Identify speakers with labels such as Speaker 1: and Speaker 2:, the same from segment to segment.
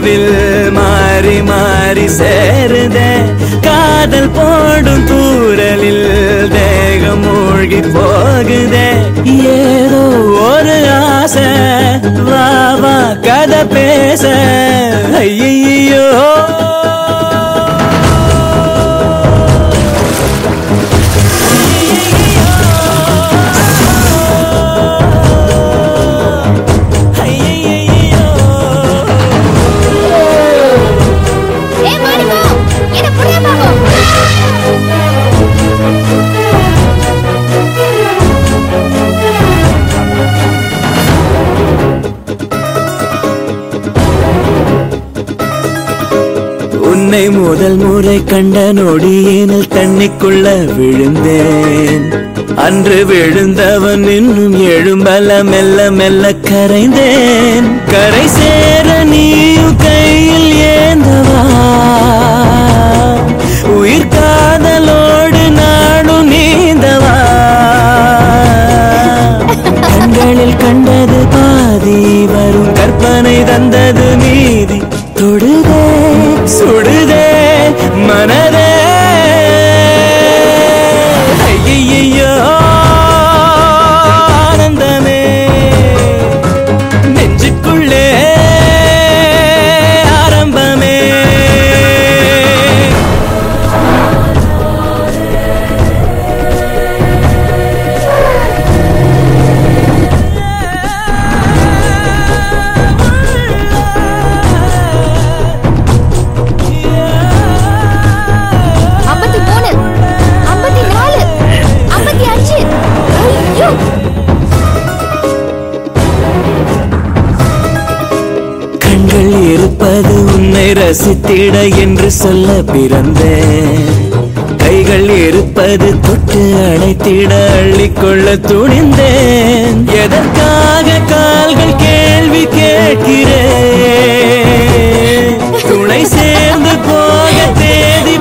Speaker 1: வானவில் மாறி மாறி சேருதே காதல் போடும் தூரலில் தேகம் மூழ்கி போகுதே ஏதோ ஒரு ஆசை வா வா கதை பேச ஐயோ
Speaker 2: ஏய் மாணிக்கம் என்ன புரிய பாப்போம்
Speaker 1: உன்னை முதல் முறை கண்ட நொடியினில் தண்ணிக்குள்ள விழுந்தேன் அன்று விழுந்தவன் இன்னும் எழும்பல மெல்ல மெல்ல கரைந்தேன் கரை சேர நீயும் கையில் ஏந்தவா உயிர் காதலோடு நாடும் நீந்தவா கண்களில் கண்டது பாதி வரும் கற்பனை தந்தது மீதி தொடுதே சுடுதே மனதே ஐயையோ ஆனந்தமே நெஞ்சுக்குள்ளே ஆரம்பமே
Speaker 2: ஐம்பத்தி மூணு ஐம்பத்தி நாலு ஐம்பத்தி அஞ்சு ஐயோ
Speaker 1: கண்கள் இருப்பது உன்னை ரசித்திட என்று சொல்ல பிறந்தேன் கைகள் இருப்பது தொட்டு அணைத்திட அள்ளிக்கொள்ள துணிந்தேன் எதற்காக கால்கள் கேள்வி கேட்கிறேன் துணை சேர்ந்து போக தேதி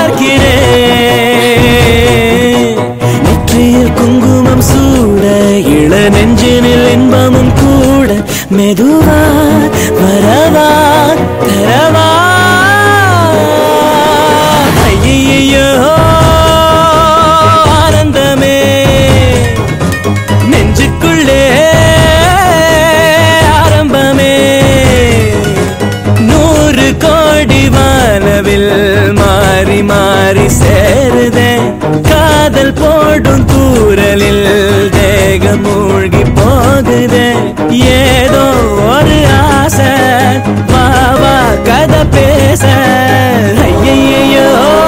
Speaker 1: பார்க்கிறேன் நெற்றியில் குங்குமம் சூட இள நெஞ்சினில் இன்பமும் கூட மெதுவா வரவா தரவா ஐயையோ ஆனந்தமே நெஞ்சுக்குள்ளே ஆரம்பமே நூறு கோடி வானவில் மாறி மாறி சேருதே காதல் போடும் தூரலில் தேகம் மூழ்கி போகுதே ஏதோ ஒரு ஆசை வா வா கதை பேச ஐயையோ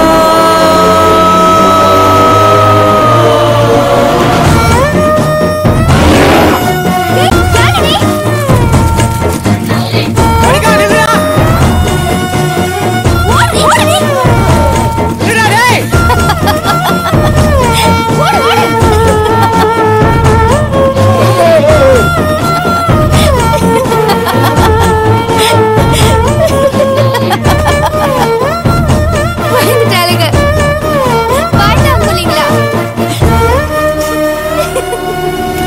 Speaker 2: ஏய், யாரு நீ? ஓடு, ஓடு நீ. ஓடு, ஓடு. பயந்துட்டாளுங்க. வாய்தான் புள்ளைங்களா.